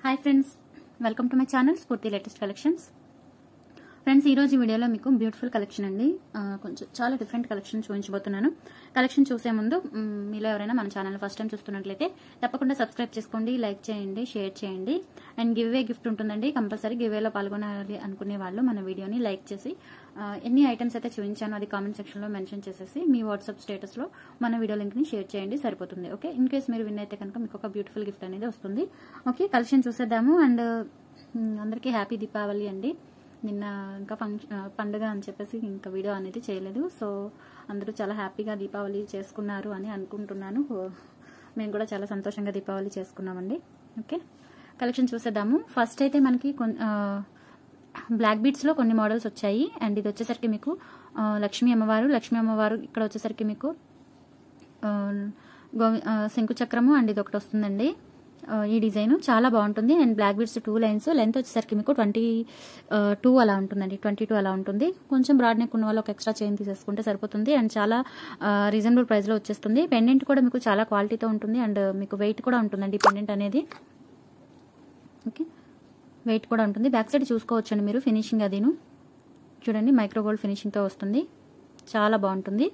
hi friends welcome to my channel Spoorthi latest collections friends ఈ రోజు వీడియోలో మీకు బ్యూటిఫుల్ కలెక్షన్ అండి ఆ, కొంచెం చాలా డిఫరెంట్ కలెక్షన్ చూపించబోతున్నాను కలెక్షన్ చూసే ముందు మ్, మీలో ఎవరైనా మన ఛానల్ ఫస్ట్ టైం చూస్తున్నట్లయితే తప్పకుండా సబ్స్క్రైబ్ చేసుకోండి లైక్ చేయండి షేర్ చేయండి అండ్ గివ్ అవే గిఫ్ట్ ఉంటుందండి కంపల్సరీ గివ్ వేలో పాల్గొనాలి అనుకునే వాళ్ళు మన వీడియోని లైక్ చేసి ఆ, ఎన్ని ఐటమ్స్ అయితే చూపించానో అది కామెంట్ సెక్షన్లో మెన్షన్ చేసేసి మీ వాట్సాప్ స్టేటస్లో మన వీడియో లింక్ని షేర్ చేయండి సరిపోతుంది ఓకే ఇన్ కేస్ మీరు విన్ అయితే కనుక మీకు ఒక బ్యూటిఫుల్ గిఫ్ట్ అనేది వస్తుంది ఓకే కలెక్షన్ చూసేద్దాము అండ్ మ్, అందరికీ హ్యాపీ దీపావళి అండి నిన్న ఇంకా ఫంక్షన్ పండుగ అని చెప్పేసి ఇంకా వీడియో అనేది చేయలేదు సో అందరూ చాలా హ్యాపీగా దీపావళి చేసుకున్నారు అని అనుకుంటున్నాను మేము కూడా చాలా సంతోషంగా దీపావళి చేసుకున్నామండి ఓకే కలెక్షన్ చూసేద్దాము ఫస్ట్ అయితే మనకి కొన్- ఆ, బ్లాక్ బీడ్స్లో కొన్ని మోడల్స్ వచ్చాయి అండ్ ఇది వచ్చేసరికి మీకు ఆ, లక్ష్మీ అమ్మవారు లక్ష్మీ అమ్మవారు ఇక్కడ వచ్చేసరికి మీకు ఆ, గోవి ఆ, శంకు చక్రము అండ్ ఇది ఒకటి వస్తుందండి ఆ, ఈ డిజైన్ చాలా బాగుంటుంది and black beads two lines length వచ్చేసరికి మీకు ట్వంటీ టూ అలా ఉంటుందండి ట్వంటీ టూ అలా ఉంటుంది కొంచెం బ్రాడ్ నెక్ ఉన్న వాళ్ళు ఒక ఎక్స్ట్రా చైన్ తీసేసుకుంటే సరిపోతుంది అండ్ చాలా రీజనబుల్ ప్రైస్లో వచ్చేస్తుంది పెండెంట్ కూడా మీకు చాలా క్వాలిటీతో ఉంటుంది అండ్ మీకు వెయిట్ కూడా ఉంటుందండి పెండెంట్ అనేది ఓకే వెయిట్ కూడా ఉంటుంది బ్యాక్ సైడ్ చూసుకోవచ్చండి మీరు ఫినిషింగ్ అదిను చూడండి మైక్రో గోల్డ్ ఫినిషింగ్తో వస్తుంది చాలా బాగుంటుంది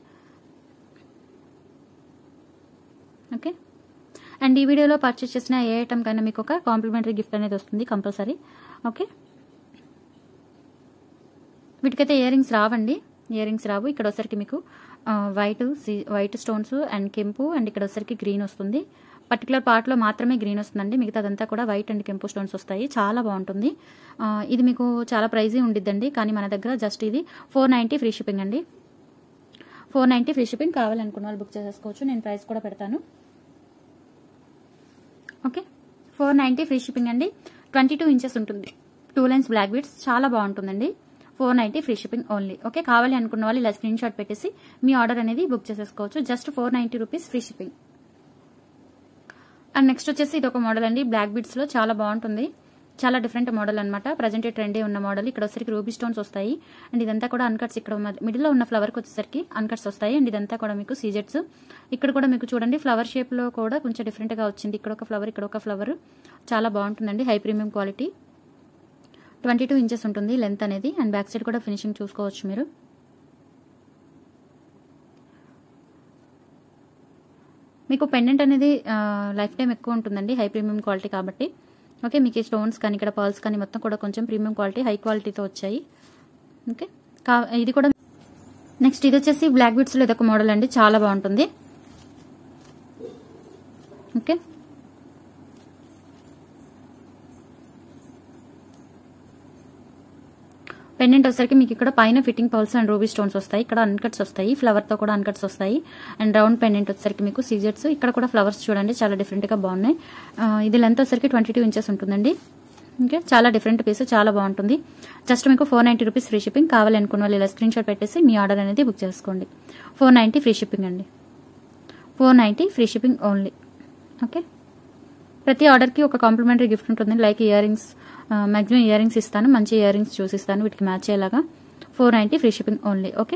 ఓకే అండ్ ఈ వీడియోలో పర్చేస్ చేసిన ఏ ఐటమ్ కైనా మీకు ఒక కాంప్లిమెంటరీ గిఫ్ట్ అనేది వస్తుంది కంపల్సరీ ఓకే వీటికైతే ఇయర్ రింగ్స్ రావండి ఇయర్ రింగ్స్ రావు ఇక్కడ వచ్చరికి మీకు వైట్ వైట్ స్టోన్స్ అండ్ కెంపు అండ్ ఇక్కడ వచ్చరికి గ్రీన్ వస్తుంది పర్టికులర్ పార్ట్లో మాత్రమే గ్రీన్ వస్తుందండి మిగతాదంతా కూడా వైట్ అండ్ కెంపు స్టోన్స్ వస్తాయి చాలా బాగుంటుంది ఆ, ఇది మీకు చాలా ప్రైజీ ఉండిద్దండి కానీ మన దగ్గర జస్ట్ ఇది ఫోర్ నైంటీ ఫ్రీ షిప్పింగ్ అండి ఫోర్ నైంటీ ఫ్రీ షిప్పింగ్ కావాలనుకున్న వాళ్ళు బుక్ చేసేసుకోవచ్చు నేను ప్రైస్ కూడా పెడతాను okay four ninety free shipping అండి ట్వంటీ టూ ఇంచెస్ ఉంటుంది టూ లైన్స్ బ్లాక్ బీడ్స్ చాలా బాగుంటుందండి four ninety free shipping only okay కావాలి అనుకున్న వాళ్ళు ఇలా స్క్రీన్ షాట్ పెట్టేసి మీ ఆర్డర్ అనేది బుక్ చేసేసుకోవచ్చు just four ninety rupees free shipping and next వచ్చేసి ఇది ఒక మోడల్ అండి బ్లాక్ బీడ్స్ లో చాలా బాగుంటుంది చాలా డిఫరెంట్ మోడల్ అనమాట ప్రజెంట్ ట్రెండీ ఉన్న మోడల్ ఇక్కడ వచ్చేసరికి రూబీ స్టోన్స్ వస్తాయి అండ్ ఇదంతా కూడా అన్కట్స్ ఇక్కడ మిడిల్ లో ఉన్న ఫ్లవర్ కి వచ్చేసరికి అన్కట్స్ వస్తాయి అండ్ ఇదంతా కూడా మీకు సీజెట్స్ ఇక్కడ కూడా మీకు చూడండి ఫ్లవర్ షేప్ లో కూడా కొంచెం డిఫరెంట్ గా వచ్చింది ఇక్కడ ఒక ఫ్లవర్ ఇక్కడ ఒక ఫ్లవర్ చాలా బాగుంటుందండి high premium quality twenty two inches ఉంటుంది లెంత్ అనేది అండ్ బ్యాక్ సైడ్ కూడా ఫినిషింగ్ చూసుకోవచ్చు మీరు మీకు పెండెంట్ అనేది లైఫ్ టైం ఎక్కువ ఉంటుందండి హై ప్రీమియం క్వాలిటీ కాబట్టి ఓకే మీకు ఈ స్టోన్స్ కానీ ఇక్కడ పర్ల్స్ కానీ మొత్తం కూడా కొంచెం ప్రీమియం క్వాలిటీ హై క్వాలిటీతో వచ్చాయి ఓకే కా ఇది కూడా నెక్స్ట్ ఇది వచ్చేసి బ్లాక్ బీట్స్లో ఇదొక మోడల్ అండి చాలా బాగుంటుంది ఓకే పెండెంట్ వచ్చేసరికి మీకు ఇక్కడ పైన fitting pearls and ruby stones వస్తాయి ఇక్కడ అన్కట్స్ వస్తాయి ఫ్లవర్ తో కూడా అన్కట్స్ వస్తాయి అండ్ రౌండ్ పెండెంట్ వచ్చేసరికి మీకు సీజెట్స్ ఇక్కడ కూడా ఫ్లవర్స్ చూడండి చాలా డిఫరెంట్ గా బాగున్నాయి ఆ, ఇది లెంత్ వచ్చేసరికి ట్వంటీ టూ ఇంచెస్ ఉంటుందండి ఓకే చాలా డిఫరెంట్ పీస్ చాలా బాగుంటుంది జస్ట్ మీకు four ninety rupees free shipping కావాలి అనుకున్న వాళ్ళు ఇలా స్క్రీన్ షాట్ పెట్టేసి మీ ఆర్డర్ అనేది బుక్ చేసుకోండి ఫోర్ నైంటీ ఫ్రీ షిప్పింగ్ అండి four ninety free shipping only okay ప్రతి ఆర్డర్కి ఒక కాంప్లిమెంటరీ గిఫ్ట్ ఉంటుంది like earrings maximum earrings ఇస్తాను మంచి ఇయర్ రింగ్స్ చూసిస్తాను వీటికి మ్యాచ్ అయ్యేలాగా four ninety free shipping only okay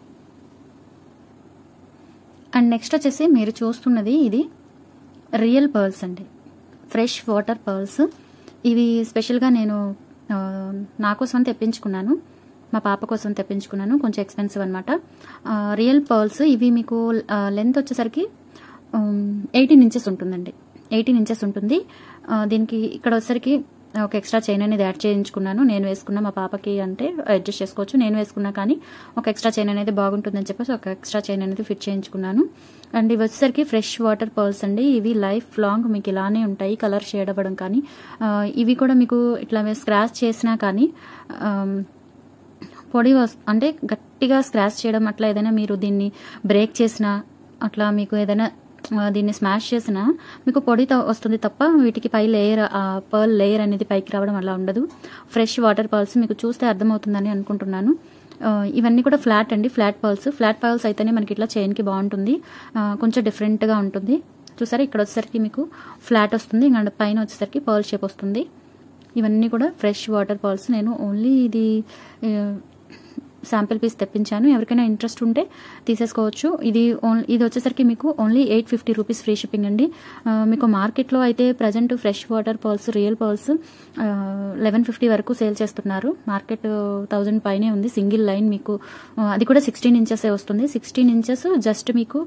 and next వచ్చేసి మీరు చూస్తున్నది ఇది రియల్ పర్ల్స్ అండి ఫ్రెష్ వాటర్ పర్ల్స్ ఇవి స్పెషల్గా నేను ఆ, నా కోసం తెప్పించుకున్నాను మా పాప కోసం తెప్పించుకున్నాను కొంచెం ఎక్స్పెన్సివ్ అనమాట రియల్ పర్ల్స్ ఇవి మీకు లెంత్ వచ్చేసరికి ఎయిటీన్ ఇంచెస్ ఉంటుందండి ఎయిటీన్ ఇంచెస్ ఉంటుంది ఆ, దీనికి ఇక్కడ వచ్చేసరికి ఒక ఎక్స్ట్రా చైన్ అనేది యాడ్ చేయించుకున్నాను నేను వేసుకున్న మా పాపకి అంటే అడ్జస్ట్ చేసుకోవచ్చు నేను వేసుకున్నా కానీ ఒక ఎక్స్ట్రా చైన్ అనేది బాగుంటుందని చెప్పేసి ఒక ఎక్స్ట్రా చైన్ అనేది ఫిట్ చేయించుకున్నాను అండ్ ఇవి వచ్చేసరికి ఫ్రెష్ వాటర్ పర్ల్స్ అండి ఇవి లైఫ్ లాంగ్ మీకు ఇలానే ఉంటాయి కలర్ షేడ్ అవ్వడం కానీ ఆ, ఇవి కూడా మీకు ఇట్లా స్క్రాచ్ చేసినా కానీ ఆమ్, పొడి వస్ అంటే గట్టిగా స్క్రాచ్ చేయడం అట్లా ఏదైనా మీరు దీన్ని బ్రేక్ చేసినా అట్లా మీకు ఏదైనా ఆ, దీన్ని స్మాష్ చేసినా మీకు పొడి త- వస్తుంది తప్ప వీటికి పై లేయర్ పర్ల్ లేయర్ అనేది పైకి రావడం అలా ఉండదు ఫ్రెష్ వాటర్ పర్ల్స్ మీకు చూస్తే అర్థమవుతుందని అనుకుంటున్నాను ఆ, ఇవన్నీ కూడా ఫ్లాట్ అండి ఫ్లాట్ పర్ల్స్ ఫ్లాట్ పర్ల్స్ అయితేనే మనకి ఇట్లా చైన్కి బాగుంటుంది ఆ, కొంచెం డిఫరెంట్గా ఉంటుంది చూసారా ఇక్కడ వచ్చేసరికి మీకు ఫ్లాట్ వస్తుంది ఇంకా పైన వచ్చేసరికి పర్ల్ షేప్ వస్తుంది ఇవన్నీ కూడా ఫ్రెష్ వాటర్ పర్ల్స్ నేను ఓన్లీ ఇది శాంపిల్ పీస్ తెప్పించాను ఎవరికైనా ఇంట్రెస్ట్ ఉంటే తీసేసుకోవచ్చు ఇది ఓన్లీ ఇది వచ్చేసరికి మీకు only eight fifty rupees free shipping అండి ఆ, మీకు మార్కెట్లో అయితే present fresh water pearls real pearls eleven fifty వరకు సేల్ చేస్తున్నారు మార్కెట్ థౌజండ్ పైనే ఉంది సింగిల్ లైన్ మీకు ఆ, అది కూడా సిక్స్టీన్ ఇంచెస్ వస్తుంది సిక్స్టీన్ ఇంచెస్ జస్ట్ మీకు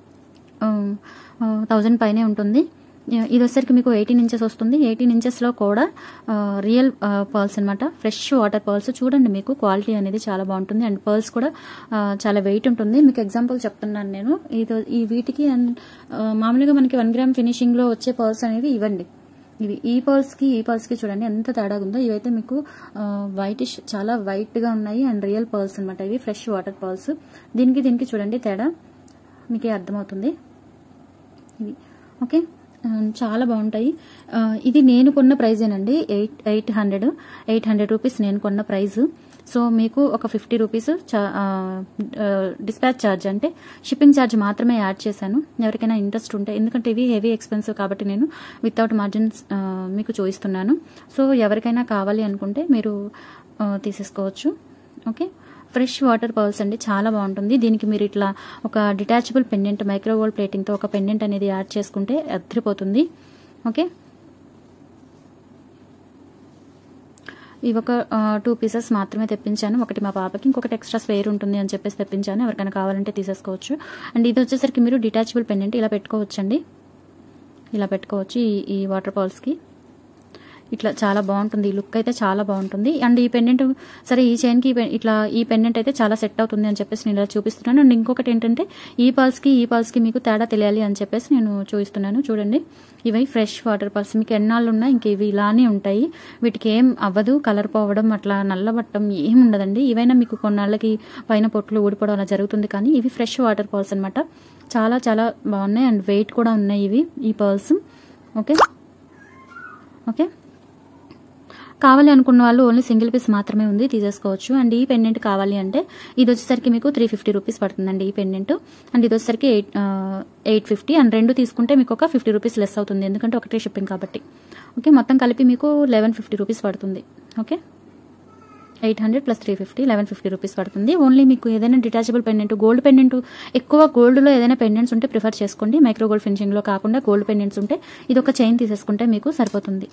థౌజండ్ పైనే ఉంటుంది ఇది వచ్చేసరికి మీకు ఎయిటీన్ ఇంచెస్ వస్తుంది ఎయిటీన్ ఇంచెస్లో కూడా రియల్ పర్ల్స్ అనమాట ఫ్రెష్ వాటర్ పర్ల్స్ చూడండి మీకు క్వాలిటీ అనేది చాలా బాగుంటుంది అండ్ పర్ల్స్ కూడా ఆ, చాలా వెయిట్ ఉంటుంది మీకు ఎగ్జాంపుల్ చెప్తున్నాను నేను ఇది ఈ వీటికి and, ఆ, మామూలుగా మనకి వన్ గ్రామ్ ఫినిషింగ్లో వచ్చే పర్ల్స్ అనేవి ఇవ్వండి ఇవి ఈ పర్ల్స్కి ఈ పర్ల్స్కి చూడండి ఎంత తేడాగా ఉందో ఇవైతే మీకు వైటిష్ చాలా వైట్గా ఉన్నాయి అండ్ రియల్ పర్ల్స్ అనమాట ఇవి ఫ్రెష్ వాటర్ పర్ల్స్ దీనికి దీనికి చూడండి తేడా మీకే అర్థమవుతుంది ఇవి ఓకే ఆ, చాలా బాగుంటాయి ఆ, ఇది నేను కొన్న ప్రైజేనండి eight eight hundred eight hundred rupees నేను కొన్న ప్రైజ్ సో మీకు ఒక ఫిఫ్టీ రూపీస్ డిస్పాచ్ ఛార్జ్ అంటే షిప్పింగ్ ఛార్జ్ మాత్రమే యాడ్ చేశాను ఎవరికైనా ఇంట్రెస్ట్ ఉంటే ఎందుకంటే ఇవి హెవీ ఎక్స్పెన్సివ్ కాబట్టి నేను వితౌట్ మార్జిన్స్ మీకు చూపిస్తున్నాను సో ఎవరికైనా కావాలి అనుకుంటే మీరు ఆ, తీసేసుకోవచ్చు ఓకే ఫ్రెష్ వాటర్ పర్ల్స్ అండి చాలా బాగుంటుంది దీనికి మీరు ఇట్లా ఒక డిటాచబుల్ పెండెంట్ మైక్రోవేవ్ ప్లేటింగ్తో ఒక పెండెంట్ అనేది యాడ్ చేసుకుంటే అద్దరిపోతుంది ఓకే ఇవి ఒక టూ పీసెస్ మాత్రమే తెప్పించాను ఒకటి మా పాపకి ఇంకొకటి ఎక్స్ట్రా స్వేర్ ఉంటుంది అని చెప్పేసి తెప్పించాను ఎవరికైనా కావాలంటే తీసేసుకోవచ్చు అండ్ ఇది వచ్చేసరికి మీరు డిటాచబుల్ పెండెంట్ ఇలా పెట్టుకోవచ్చండి ఇలా పెట్టుకోవచ్చు ఈ ఈ వాటర్ పర్ల్స్కి ఇట్లా చాలా బాగుంటుంది ఈ లుక్ అయితే చాలా బాగుంటుంది అండ్ ఈ పెండెంట్ సరే ఈ చైన్కి ఈ పె- ఇట్లా ఈ పెండెంట్ అయితే చాలా సెట్ అవుతుంది అని చెప్పేసి నేను ఇలా చూపిస్తున్నాను అండ్ ఇంకొకటి ఏంటంటే ఈ పల్స్కి ఈ పల్స్కి మీకు తేడా తెలియాలి అని చెప్పేసి నేను చూపిస్తున్నాను చూడండి ఇవి ఫ్రెష్ వాటర్ పల్స్ మీకు ఎన్నాళ్ళు ఉన్నా ఇంక ఇవి ఇలానే ఉంటాయి వీటికి ఏం అవ్వదు కలర్ పోవడం అట్లా నల్లబట్టం ఏం ఉండదండి ఇవైనా మీకు కొన్నాళ్ళకి పైన పొట్లు ఊడిపోవడం అలా జరుగుతుంది కానీ ఇవి ఫ్రెష్ వాటర్ పర్ల్స్ అనమాట చాలా చాలా బాగున్నాయి అండ్ వెయిట్ కూడా ఉన్నాయి ఇవి ఈ పర్ల్స్ ఓకే ఓకే కావాలి అనుకున్న వాళ్ళు ఓన్లీ సింగిల్ పీస్ మాత్రమే ఉంది తీసేసుకోవచ్చు అండ్ ఈ పెండెంట్ కావాలి అంటే ఇది వచ్చేసరికి మీకు త్రీ ఫిఫ్టీ రూపీస్ పడుతుందండి ఈ పెండెంట్ అండ్ ఇది వచ్చేసరికి ఎయిట్ ఎయిట్ ఫిఫ్టీ అండ్ రెండు తీసుకుంటే మీకు ఒక ఫిఫ్టీ రూపీస్ లెస్ అవుతుంది ఎందుకంటే ఒకటే షిప్పింగ్ కాబట్టి ఓకే మొత్తం కలిపి మీకు లెవెన్ ఫిఫ్టీ రూపీస్ పడుతుంది okay eight hundred plus three fifty eleven fifty rupees పడుతుంది ఓన్లీ మీకు ఏదైనా డిటాచబుల్ పెండెంట్ గోల్డ్ పెండెంట్ ఎక్కువ గోల్డ్లో ఏదైనా పెండెంట్స్ ఉంటే ప్రిఫర్ చేసుకోండి మైక్రో గోల్డ్ ఫినిషింగ్లో కాకుండా గోల్డ్ పెండెంట్స్ ఉంటే ఇది ఒక చైన్ తీసేసుకుంటే మీకు సరిపోతుంది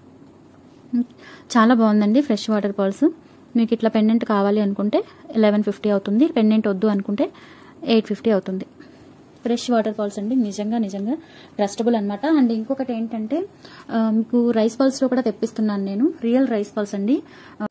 చాలా బాగుందండి ఫ్రెష్ వాటర్ పర్ల్స్ మీకు ఇట్లా పెండెంట్ కావాలి అనుకుంటే లెవెన్ ఫిఫ్టీ అవుతుంది పెండెంట్ వద్దు అనుకుంటే ఎయిట్ ఫిఫ్టీ అవుతుంది ఫ్రెష్ వాటర్ పర్ల్స్ అండి నిజంగా నిజంగా ట్రస్టబుల్ అనమాట అండ్ ఇంకొకటి ఏంటంటే ఆ, మీకు రైస్ పల్స్లో కూడా తెప్పిస్తున్నాను నేను రియల్ రైస్ పల్స్ అండి ఆ,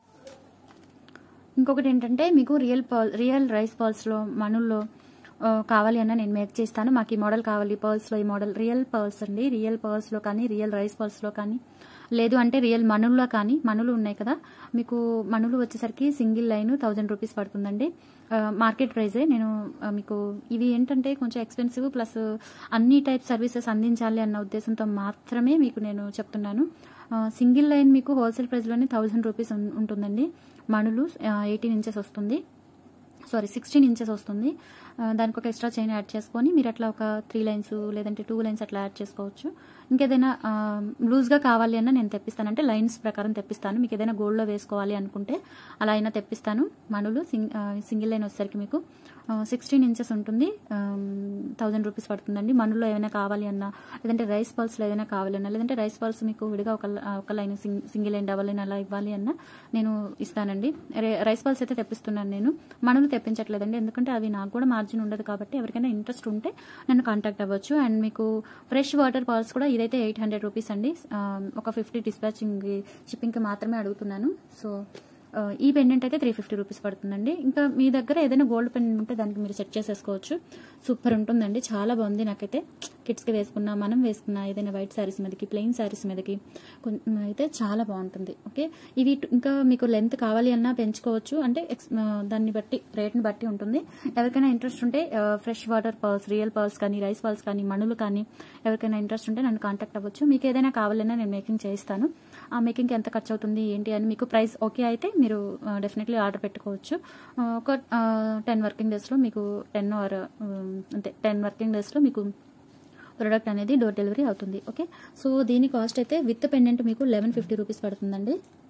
ఇంకొకటి ఏంటంటే మీకు రియల్ పర్ల్ రియల్ రైస్ పర్ల్స్లో మనుల్లో ఆ, కావాలి అన్న నేను మేక్ చేస్తాను మాకు ఈ మోడల్ కావాలి పర్ల్స్లో ఈ మోడల్ రియల్ పర్ల్స్ అండి రియల్ పర్ల్స్లో కానీ రియల్ రైస్ పర్ల్స్లో కానీ లేదు అంటే రియల్ మనుల్లో కానీ మనులు ఉన్నాయి కదా మీకు మనులు వచ్చేసరికి సింగిల్ లైన్ థౌజండ్ రూపీస్ పడుతుందండి ఆ, మార్కెట్ ప్రైజే నేను ఆ, మీకు ఇవి ఏంటంటే కొంచెం ఎక్స్పెన్సివ్ ప్లస్ అన్ని టైప్ సర్వీసెస్ అందించాలి అన్న ఉద్దేశంతో మాత్రమే మీకు నేను చెప్తున్నాను ఆ, సింగిల్ లైన్ మీకు హోల్సేల్ ప్రైస్లోనే థౌజండ్ రూపీస్ ఉం- ఉంటుందండి మణులు ఎయిటీన్ ఇంచెస్ వస్తుంది సారీ సిక్స్టీన్ ఇంచెస్ వస్తుంది ఆ, దానికి ఒక ఎక్స్ట్రా చైన్ యాడ్ చేసుకొని మీరు అట్లా ఒక త్రీ లైన్స్ లేదంటే టూ లైన్స్ అట్లా యాడ్ చేసుకోవచ్చు ఇంకేదైనా ఆ, లూజ్గా కావాలి అన్న నేను తెప్పిస్తాను అంటే లైన్స్ ప్రకారం తెప్పిస్తాను మీకు ఏదైనా గోల్డ్లో వేసుకోవాలి అనుకుంటే అలా అయినా తెప్పిస్తాను మణులు సింగ్ ఆ, సింగిల్ లైన్ వచ్చేసరికి మీకు సిక్స్టీన్ ఇంచెస్ ఉంటుంది థౌజండ్ రూపీస్ పడుతుందండి మనులో ఏమైనా కావాలి అన్నా లేదంటే రైస్ పల్స్లో ఏదైనా కావాలి అన్నా లేదంటే రైస్ పల్స్ మీకు విడిగా ఒక ఒక line single line double line అలా ఇవ్వాలి అన్నా నేను ఇస్తానండి రే- రైస్ పల్స్ అయితే తెప్పిస్తున్నాను నేను మనులు తెప్పించట్లేదండి ఎందుకంటే అవి నాకు కూడా మార్జిన్ ఉండదు కాబట్టి ఎవరికైనా ఇంట్రెస్ట్ ఉంటే నన్ను కాంటాక్ట్ అవ్వచ్చు అండ్ మీకు ఫ్రెష్ వాటర్ పల్స్ కూడా ఇదైతే ఎయిట్ హండ్రెడ్ రూపీస్ అండి ఆ, ఒక ఫిఫ్టీ డిస్పాచింగ్ షిప్పింగ్కి మాత్రమే అడుగుతున్నాను సో ఆ, ఈ పెండెంట్ అయితే త్రీ ఫిఫ్టీ రూపీస్ పడుతుందండి ఇంకా మీ దగ్గర ఏదైనా గోల్డ్ పెండెంట్ ఉంటే దానికి మీరు సెట్ చేసేసుకోవచ్చు సూపర్ ఉంటుందండి చాలా బాగుంది నాకైతే కిడ్స్కి వేసుకున్నా మనం వేసుకున్నా ఏదైనా వైట్ శారీస్ మీదకి ప్లెయిన్ శారీస్ మీదకి కొన్- అయితే చాలా బాగుంటుంది ఓకే ఇవి టు- ఇంకా మీకు లెంత్ కావాలి అన్నా పెంచుకోవచ్చు అంటే ఎక్స్- ఆ, దాన్ని బట్టి రేట్ని బట్టి ఉంటుంది ఎవరికైనా ఇంట్రెస్ట్ ఉంటే fresh water pearls real pearls కానీ రైస్ పర్ల్స్ కానీ మణులు కానీ ఎవరికైనా ఇంట్రెస్ట్ ఉంటే నన్ను కాంటాక్ట్ అవ్వచ్చు మీకు ఏదైనా కావాలన్నా నేను మేకింగ్ చేయిస్తాను ఆ మేకింగ్కి ఎంత ఖర్చు అవుతుంది ఏంటి అని మీకు ప్రైస్ ఓకే అయితే మీరు డెఫినెట్లీ ఆర్డర్ పెట్టుకోవచ్చు ఆ, ఒక టెన్ వర్కింగ్ డేస్లో మీకు టెన్ ఆర్ అంటే టెన్ వర్కింగ్ డేస్లో మీకు ప్రోడక్ట్ అనేది డోర్ డెలివరీ అవుతుంది ఓకే సో దీని కాస్ట్ అయితే విత్ పెండెంట్ మీకు లెవెన్ ఫిఫ్టీ రూపీస్ పడుతుందండి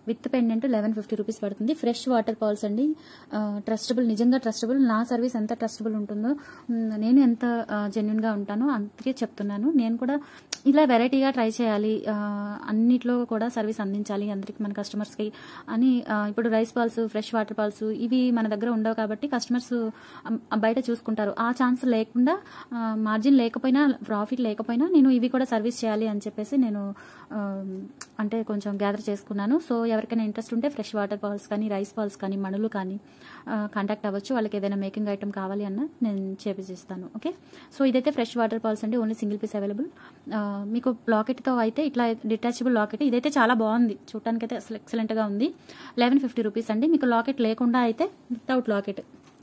with pendant eleven fifty rupees పడుతుంది ఫ్రెష్ వాటర్ పాల్స్ అండి ట్రస్టబుల్ నిజంగా ట్రస్టబుల్ నా సర్వీస్ ఎంత ట్రస్టబుల్ ఉంటుందో మ్, నేను ఎంత జెన్యున్ గా ఉంటానో అందుకే చెప్తున్నాను నేను కూడా ఇలా వెరైటీగా ట్రై చేయాలి ఆ, అన్నిట్లో కూడా సర్వీస్ అందించాలి అందరికి మన కస్టమర్స్ కి అని ఆ, ఇప్పుడు rice pearls fresh water pearls ఇవి మన దగ్గర ఉండవు కాబట్టి కస్టమర్స్ బయట చూసుకుంటారు ఆ ఛాన్స్ లేకుండా మార్జిన్ లేకపోయినా ప్రాఫిట్ లేకపోయినా నేను ఇవి కూడా సర్వీస్ చేయాలి అని చెప్పేసి నేను ఆ, అంటే కొంచెం గ్యాదర్ చేసుకున్నాను సో ఎవరికైనా ఇంట్రెస్ట్ ఉంటే ఫ్రెష్ వాటర్ పాల్స్ కానీ రైస్ పాల్స్ కానీ మణులు కానీ కాంటాక్ట్ అవ్వచ్చు వాళ్ళకి ఏదైనా మేకింగ్ ఐటమ్ కావాలి అన్న నేను చేపిస్తాను ఓకే సో ఇదైతే ఫ్రెష్ వాటర్ పాల్స్ అండి ఓన్లీ సింగిల్ పీస్ అవైలబుల్ మీకు లాకెట్తో అయితే ఇట్లా డిటాచబుల్ లాకెట్ ఇదైతే చాలా బాగుంది చూడటానికి అయితే అసలు ఎక్సలెంట్గా ఉంది లెవెన్ ఫిఫ్టీ రూపీస్ అండి మీకు లాకెట్ లేకుండా అయితే వితౌట్ లాకెట్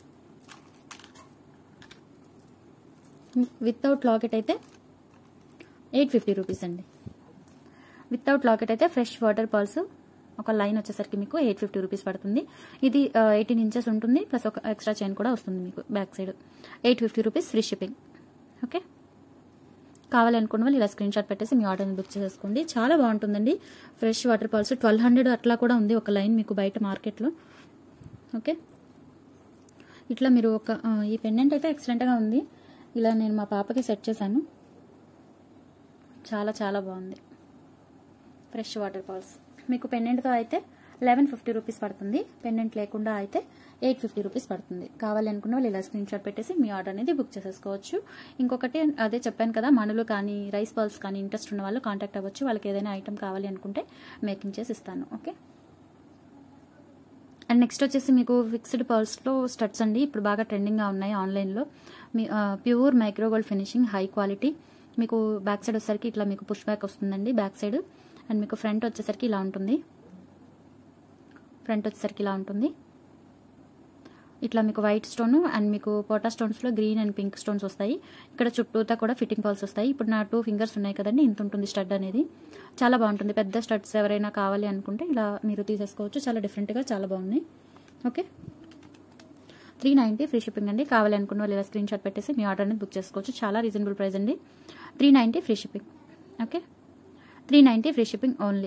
వితౌట్ లాకెట్ అయితే ఎయిట్ ఫిఫ్టీ రూపీస్ అండి వితౌట్ లాకెట్ అయితే ఫ్రెష్ వాటర్ పాల్స్ ఒక లైన్ వచ్చేసరికి మీకు ఎయిట్ ఫిఫ్టీ రూపీస్ పడుతుంది ఇది ఎయిటీన్ ఇంచెస్ ఉంటుంది ప్లస్ ఒక ఎక్స్ట్రా చైన్ కూడా వస్తుంది మీకు back side eight fifty rupees free shipping okay కావాలనుకున్న వాళ్ళు ఇలా స్క్రీన్ షాట్ పెట్టేసి మీ ఆర్డర్ని బుక్ చేసేసుకోండి చాలా బాగుంటుందండి fresh water pearls twelve hundred అట్లా కూడా ఉంది ఒక లైన్ మీకు బయట మార్కెట్లో ఓకే ఇట్లా మీరు ఒక ఆ, ఈ పెండెంట్ అయితే ఎక్సలెంట్గా ఉంది ఇలా నేను మా పాపకి సెట్ చేశాను చాలా చాలా బాగుంది ఫ్రెష్ వాటర్ పాల్స్ మీకు పెండెంట్తో అయితే లెవెన్ ఫిఫ్టీ రూపీస్ పడుతుంది పెండెంట్ లేకుండా అయితే ఎయిట్ ఫిఫ్టీ రూపీస్ పడుతుంది కావాలి అనుకున్న వాళ్ళు ఇలా స్క్రీన్ షాట్ పెట్టేసి మీ ఆర్డర్ అనేది బుక్ చేసేసుకోవచ్చు ఇంకొకటి అదే చెప్పాను కదా మణులు కానీ రైస్ బాల్స్ కానీ ఇంట్రెస్ట్ ఉన్న వాళ్ళు కాంటాక్ట్ అవ్వచ్చు వాళ్ళకి ఏదైనా ఐటమ్ కావాలి అనుకుంటే మేకింగ్ చేసి ఇస్తాను ఓకే అండ్ నెక్స్ట్ వచ్చేసి మీకు ఫిక్స్డ్ పర్ల్స్లో స్టడ్స్ అండి ఇప్పుడు బాగా ట్రెండింగ్గా ఉన్నాయి ఆన్లైన్లో మీ pure micro gold finishing high quality మీకు బ్యాక్ సైడ్ వచ్చేసరికి ఇట్లా మీకు పుష్ బ్యాక్ వస్తుందండి బ్యాక్ సైడ్ అండ్ మీకు ఫ్రంట్ వచ్చేసరికి ఇలా ఉంటుంది ఫ్రంట్ వచ్చేసరికి ఇలా ఉంటుంది ఇట్లా మీకు వైట్ స్టోన్ అండ్ మీకు పోటా స్టోన్స్లో గ్రీన్ అండ్ పింక్ స్టోన్స్ వస్తాయి ఇక్కడ చుట్టూతా కూడా ఫిట్టింగ్ పాల్స్ వస్తాయి ఇప్పుడు నా టూ ఫింగర్స్ ఉన్నాయి కదండి ఇంత ఉంటుంది స్టడ్ అనేది చాలా బాగుంటుంది పెద్ద స్టడ్స్ ఎవరైనా కావాలి అనుకుంటే ఇలా మీరు తీసేసుకోవచ్చు చాలా డిఫరెంట్గా చాలా బాగున్నాయి okay three ninety free shipping అండి కావాలి అనుకున్న వాళ్ళు ఇలా స్క్రీన్ షాట్ పెట్టేసి మీ ఆర్డర్ని బుక్ చేసుకోవచ్చు చాలా రీజనబుల్ ప్రైస్ అండి three ninety free shipping okay three ninety free shipping only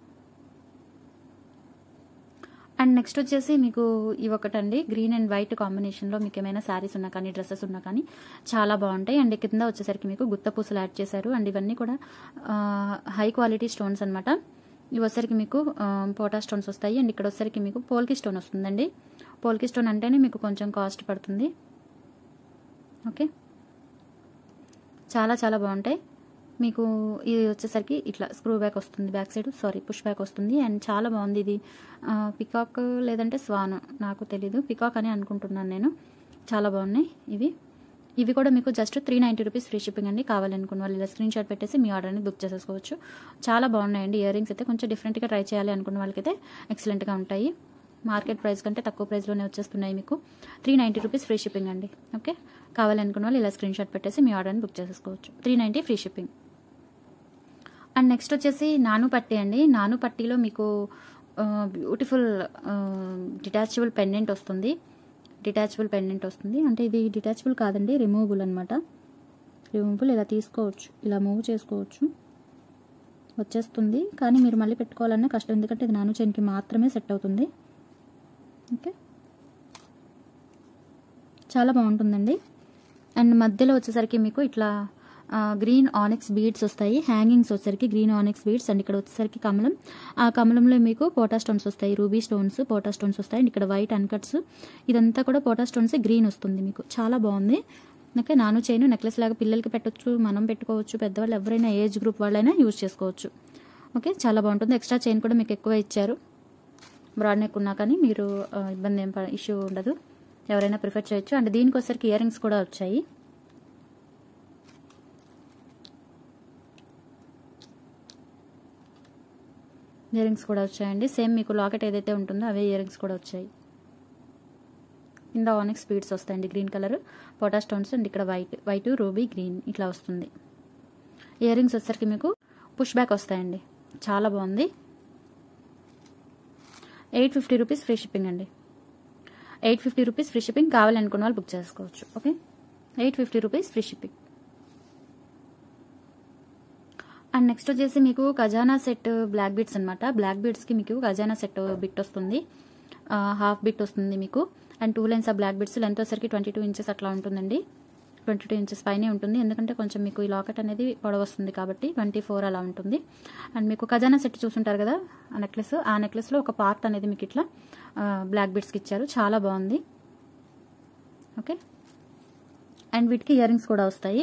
and next వచ్చేసి మీకు ఇవి ఒకటండి గ్రీన్ అండ్ వైట్ కాంబినేషన్లో మీకు ఏమైనా శారీస్ ఉన్నా కానీ డ్రెస్సెస్ ఉన్నా కానీ చాలా బాగుంటాయి అండ్ కింద వచ్చేసరికి మీకు గుత్త పూసలు యాడ్ చేశారు అండ్ ఇవన్నీ కూడా హై క్వాలిటీ స్టోన్స్ అనమాట ఇవి వచ్చేసరికి మీకు ఆ, పోటా స్టోన్స్ వస్తాయి అండ్ ఇక్కడ వచ్చేసరికి మీకు పోల్కి స్టోన్ వస్తుందండి పోల్కి స్టోన్ అంటేనే మీకు కొంచెం కాస్ట్ పడుతుంది ఓకే చాలా చాలా బాగుంటాయి మీకు ఇది వచ్చేసరికి ఇట్లా స్క్రూ బ్యాక్ వస్తుంది back side sorry push back వస్తుంది అండ్ చాలా బాగుంది ఇది ఆ, పికాక్ లేదంటే స్వాన్ నాకు తెలీదు పికాక్ అని అనుకుంటున్నాను నేను చాలా బాగున్నాయి ఇవి ఇవి కూడా మీకు just three ninety rupees free shipping అండి కావాలనుకున్న వాళ్ళు ఇలా స్క్రీన్ షాట్ పెట్టేసి మీ ఆర్డర్ని బుక్ చేసేసుకోవచ్చు చాలా బాగున్నాయండి ఇయర్ రింగ్స్ అయితే కొంచెం డిఫరెంట్గా ట్రై చేయాలి అనుకున్న వాళ్ళకైతే ఎక్సలెంట్గా ఉంటాయి మార్కెట్ ప్రైస్ కంటే తక్కువ ప్రైస్లోనే వచ్చేస్తున్నాయి మీకు three ninety rupees free shipping అండి ఓకే కావాలనుకున్న వాళ్ళు ఇలా స్క్రీన్ షాట్ పెట్టేసి మీ ఆర్డర్ని బుక్ చేసేసుకోవచ్చు three ninety free shipping and next వచ్చేసి నాను పట్టి అండి నాను పట్టీలో మీకు బ్యూటిఫుల్ డిటాచబుల్ పెండెంట్ వస్తుంది డిటాచబుల్ పెండెంట్ వస్తుంది అంటే ఇది డిటాచబుల్ కాదండి రిమూవబుల్ అనమాట రిమూవబుల్ ఇలా తీసుకోవచ్చు ఇలా మూవ్ చేసుకోవచ్చు వచ్చేస్తుంది కానీ మీరు మళ్ళీ పెట్టుకోవాలన్నా కష్టం ఎందుకంటే ఇది నాను చైన్కి మాత్రమే సెట్ అవుతుంది ఓకే చాలా బాగుంటుందండి అండ్ మధ్యలో వచ్చేసరికి మీకు ఇట్లా ఆ, గ్రీన్ ఆనిక్స్ బీడ్స్ వస్తాయి హ్యాంగింగ్స్ వచ్చేసరికి గ్రీన్ ఆనిక్స్ బీడ్స్ అండ్ ఇక్కడ వచ్చేసరికి కమలం ఆ కమలంలో మీకు పోటా స్టోన్స్ వస్తాయి రూబీ స్టోన్స్ పోటా స్టోన్స్ వస్తాయి అండ్ ఇక్కడ వైట్ అన్కట్స్ ఇదంతా కూడా పోటా స్టోన్స్ గ్రీన్ వస్తుంది మీకు చాలా బాగుంది ఓకే నాను చైన్ నెక్లెస్ లాగా పిల్లలకి పెట్టొచ్చు మనం పెట్టుకోవచ్చు పెద్దవాళ్ళు ఎవరైనా ఏజ్ గ్రూప్ వాళ్ళైనా యూజ్ చేసుకోవచ్చు ఓకే చాలా బాగుంటుంది ఎక్స్ట్రా చైన్ కూడా మీకు ఎక్కువ ఇచ్చారు బ్రాడ్ నెక్ ఉన్నా కానీ మీరు ఆ, ఇబ్బంది ఏం ఇష్యూ ఉండదు ఎవరైనా ప్రిఫర్ చేయొచ్చు అండ్ దీనికి వచ్చేసరికి ఇయర్ రింగ్స్ కూడా వచ్చాయి ఇయర్ రింగ్స్ కూడా వచ్చాయండి సేమ్ మీకు లాకెట్ ఏదైతే ఉంటుందో అవే ఇయర్ రింగ్స్ కూడా వచ్చాయి కింద ఆనిక్స్ బీడ్స్ వస్తాయండి గ్రీన్ కలర్ పొటా స్టోన్స్ అండ్ ఇక్కడ వైట్ వైట్ రూబీ గ్రీన్ ఇట్లా వస్తుంది ఇయర్ రింగ్స్ వచ్చేసరికి మీకు పుష్ బ్యాక్ వస్తాయండి చాలా బాగుంది eight fifty rupees free shipping అండి eight fifty rupees free shipping కావాలనుకున్న వాళ్ళు బుక్ చేసుకోవచ్చు okay eight fifty rupees free shipping and next వచ్చేసి మీకు ఖజానా సెట్ బ్లాక్ బీట్స్ అనమాట బ్లాక్ బీట్స్కి మీకు ఖజానా సెట్ బిట్ వస్తుంది హాఫ్ బిట్ వస్తుంది మీకు and two lines of black bits length వచ్చేసరికి ట్వంటీ టూ ఇంచెస్ అట్లా ఉంటుందండి ట్వంటీ టూ ఇంచెస్ పైనే ఉంటుంది ఎందుకంటే కొంచెం మీకు ఈ లాకెట్ అనేది పొడవు వస్తుంది కాబట్టి ట్వంటీ ఫోర్ అలా ఉంటుంది అండ్ మీకు ఖజానా సెట్ చూసుంటారు కదా ఆ నెక్లెస్ ఆ నెక్లెస్లో ఒక పార్ట్ అనేది మీకు ఇట్లా బ్లాక్ బిట్స్కి ఇచ్చారు చాలా బాగుంది ఓకే అండ్ వీటికి ఇయర్ రింగ్స్ కూడా వస్తాయి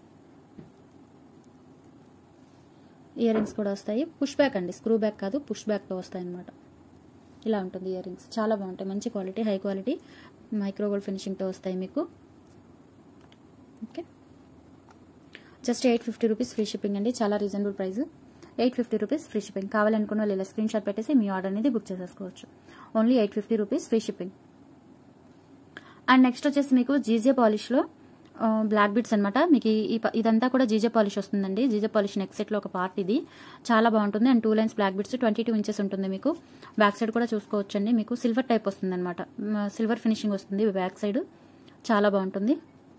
ఇయర్ రింగ్స్ కూడా వస్తాయి పుష్ బ్యాక్ అండి స్క్రూ బ్యాక్ కాదు పుష్ బ్యాక్తో వస్తాయి అనమాట ఇలా ఉంటుంది ఇయర్ రింగ్స్ చాలా బాగుంటాయి మంచి quality high quality micro gold ఫినిషింగ్తో వస్తాయి మీకు okay just eight fifty rupees free shipping అండి చాలా reasonable price eight fifty rupees free shipping కావాలనుకున్న వాళ్ళు ఇలా స్క్రీన్ షాట్ పెట్టేసి మీ ఆర్డర్ అనేది బుక్ చేసేసుకోవచ్చు only eight fifty rupees free shipping and next వచ్చేసి మీకు జీజే పాలిష్లో బ్లాక్ బిట్స్ అనమాట మీకు ఈ- ఈ ప- ఇదంతా కూడా జీజే పాలిష్ వస్తుందండి జీజే పాలిష్ నెక్ సెట్లో ఒక పార్ట్ ఇది చాలా బాగుంటుంది and two lines black bits twenty two inches ఉంటుంది మీకు బ్యాక్ సైడ్ కూడా చూసుకోవచ్చండి మీకు సిల్వర్ టైప్ వస్తుంది అనమాట సిల్వర్ ఫినిషింగ్ వస్తుంది బ్యాక్ సైడ్ చాలా బాగుంటుంది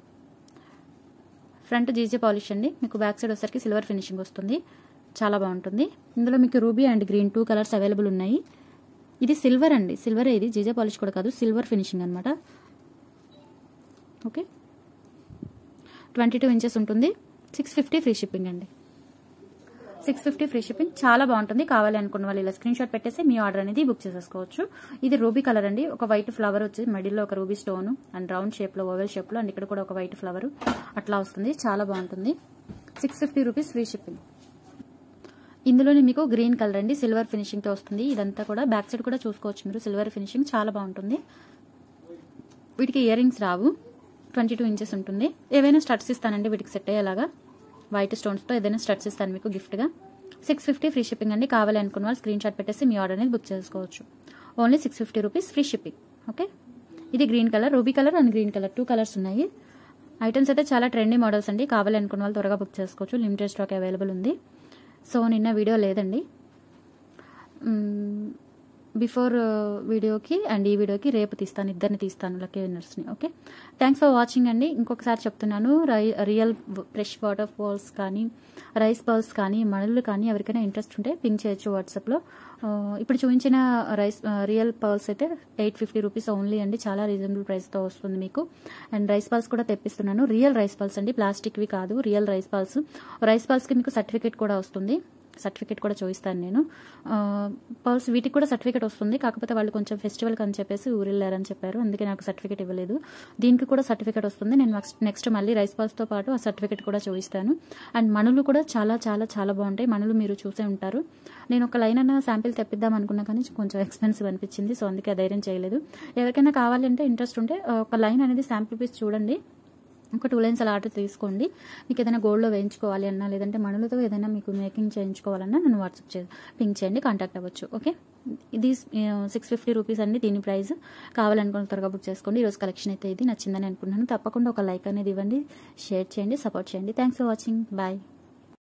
ఫ్రంట్ జీజే పాలిష్ అండి మీకు బ్యాక్ సైడ్ వచ్చేసరికి సిల్వర్ ఫినిషింగ్ వస్తుంది చాలా బాగుంటుంది ఇందులో మీకు ruby and green two colours available ఉన్నాయి ఇది సిల్వర్ అండి సిల్వర్ ఇది జీజే పాలిష్ కూడా కాదు సిల్వర్ ఫినిషింగ్ అనమాట ఓకే ట్వంటీ టూ ఇంచెస్ ఉంటుంది సిక్స్ ఫిఫ్టీ ఫ్రీ షిప్పింగ్ అండి సిక్స్ ఫిఫ్టీ ఫ్రీ షిప్పింగ్ చాలా బాగుంటుంది కావాలి అనుకున్న వాళ్ళు ఇలా స్క్రీన్ షాట్ పెట్టేసి మీ ఆర్డర్ అనేది బుక్ చేసేసుకోవచ్చు ఇది రూబీ కలర్ అండి ఒక వైట్ ఫ్లవర్ వచ్చి మిడిల్లో ఒక ruby stone and round shape లో ఓవెల్ షేప్ లో అండ్ ఇక్కడ కూడా ఒక వైట్ ఫ్లవర్ అట్లా వస్తుంది చాలా బాగుంటుంది six fifty rupees free shipping ఇందులోనే మీకు గ్రీన్ కలర్ అండి సిల్వర్ ఫినిషింగ్ తో వస్తుంది ఇదంతా కూడా బ్యాక్ సైడ్ కూడా చూసుకోవచ్చు మీరు సిల్వర్ ఫినిషింగ్ చాలా బాగుంటుంది వీటికి ఇయర్ రింగ్స్ రావు ట్వంటీ టూ ఇంచెస్ ఉంటుంది ఏవైనా స్టడ్స్ ఇస్తానండి వీటికి సెట్ అయ్యేలాగా వైట్ స్టోన్స్తో ఏదైనా స్టడ్స్ ఇస్తాను మీకు గిఫ్ట్గా సిక్స్ ఫిఫ్టీ ఫ్రీ షిప్పింగ్ అండి కావాలి అనుకున్న వాళ్ళు స్క్రీన్ షాట్ పెట్టేసి మీ ఆర్డర్ అనేది బుక్ చేసుకోవచ్చు only six fifty rupees free shipping okay ఇది green colour ruby colour and green colour two colours ఉన్నాయి ఐటమ్స్ అయితే చాలా ట్రెండీ మోడల్స్ అండి కావాలి అనుకున్న వాళ్ళు త్వరగా బుక్ చేసుకోవచ్చు లిమిటెడ్ స్టాక్ అవైలబుల్ ఉంది సో నిన్న వీడియో లేదండి బిఫోర్ వీడియోకి అండ్ ఈ వీడియోకి రేపు తీస్తాను ఇద్దరిని తీస్తాను లక్కీ విన్నర్స్ని ఓకే థ్యాంక్స్ ఫర్ వాచింగ్ అండి ఇంకొకసారి చెప్తున్నాను రై రియల్ ఫ్రెష్ వాటర్ ఫాల్స్ కానీ రైస్ పర్ల్స్ కానీ మణులు కానీ ఎవరికైనా ఇంట్రెస్ట్ ఉంటే పింక్ చేయొచ్చు వాట్సాప్లో ఇప్పుడు చూపించిన రైస్ రియల్ పర్ల్స్ అయితే ఎయిట్ ఫిఫ్టీ రూపీస్ ఓన్లీ అండి చాలా రీజనబుల్ ప్రైస్తో వస్తుంది మీకు అండ్ రైస్ పర్ల్స్ కూడా తెప్పిస్తున్నాను రియల్ రైస్ పర్ల్స్ అండి ప్లాస్టిక్వి కాదు రియల్ రైస్ పర్ల్స్ రైస్ పర్ల్స్కి మీకు సర్టిఫికేట్ కూడా వస్తుంది సర్టిఫికేట్ కూడా చూపిస్తాను నేను పర్ల్స్ వీటికి కూడా సర్టిఫికేట్ వస్తుంది కాకపోతే వాళ్ళు కొంచెం ఫెస్టివల్కి అని చెప్పేసి ఊరెళ్ళారని చెప్పారు అందుకే నాకు సర్టిఫికేట్ ఇవ్వలేదు దీనికి కూడా సర్టిఫికేట్ వస్తుంది నేను నెక్స్ట్ మళ్ళీ రైస్ పర్ల్స్తో పాటు ఆ సర్టిఫికేట్ కూడా చూపిస్తాను అండ్ మణులు కూడా చాలా చాలా చాలా బాగుంటాయి మణులు మీరు చూసే ఉంటారు నేను ఒక లైన్ అన్న శాంపిల్ తెప్పిద్దాం అనుకున్నా కానీ కొంచెం ఎక్స్పెన్సివ్ అనిపించింది సో అందుకే ధైర్యం చేయలేదు ఎవరికైనా కావాలంటే ఇంట్రెస్ట్ ఉంటే ఒక లైన్ అనేది శాంపిల్ పీస్ చూడండి ఒక టూ లైన్స్ అలా ఆర్డర్ తీసుకోండి మీకు ఏదైనా గోల్డ్లో వేయించుకోవాలి అన్నా లేదంటే మణులతో ఏదైనా మీకు మేకింగ్ చేయించుకోవాలన్నా నన్ను వాట్సాప్ చే పింక్ చేయండి కాంటాక్ట్ అవ్వచ్చు ఓకే ఇది సిక్స్ ఫిఫ్టీ రూపీస్ అండి దీని ప్రైస్ కావాలనుకున్న త్వరగా బుక్ చేసుకోండి ఈరోజు కలెక్షన్ అయితే ఇది నచ్చిందని అనుకుంటున్నాను తప్పకుండా ఒక లైక్ అనేది ఇవ్వండి షేర్ చేయండి సపోర్ట్ చేయండి థ్యాంక్స్ ఫర్ వాచింగ్ బాయ్